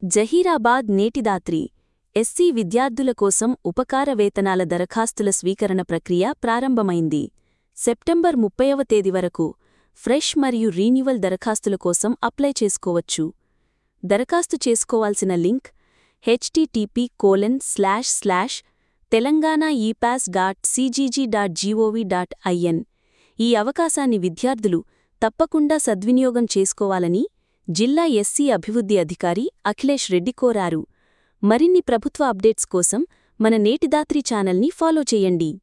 Zaheerabad Netidhatri SC విద్యార్థుల కోసం ఉపకార వేతనాల దరఖాస్తుల స్వీకరణ ప్రక్రియ ప్రారంభమైంది సెప్టెంబర్ ముప్పైవ తేదీ వరకు ఫ్రెష్ మరియు రీన్యువల్ దరఖాస్తుల కోసం అప్లై చేసుకోవచ్చు దరఖాస్తు చేసుకోవాల్సిన link HTTP colon slash slash Telangana ePASS dot CGG dot GOV dot IN ఈ అవకాశాన్ని విద్యార్థులు తప్పకుండా సద్వినియోగం చేసుకోవాలని జిల్లా ఎస్సీ అభివృద్ధి అధికారి అఖిలేష్ రెడ్డి కోరారు మరిన్ని ప్రభుత్వ అప్డేట్స్ కోసం మన నేటిదాత్రి ఛానల్ని ఫాలో చేయండి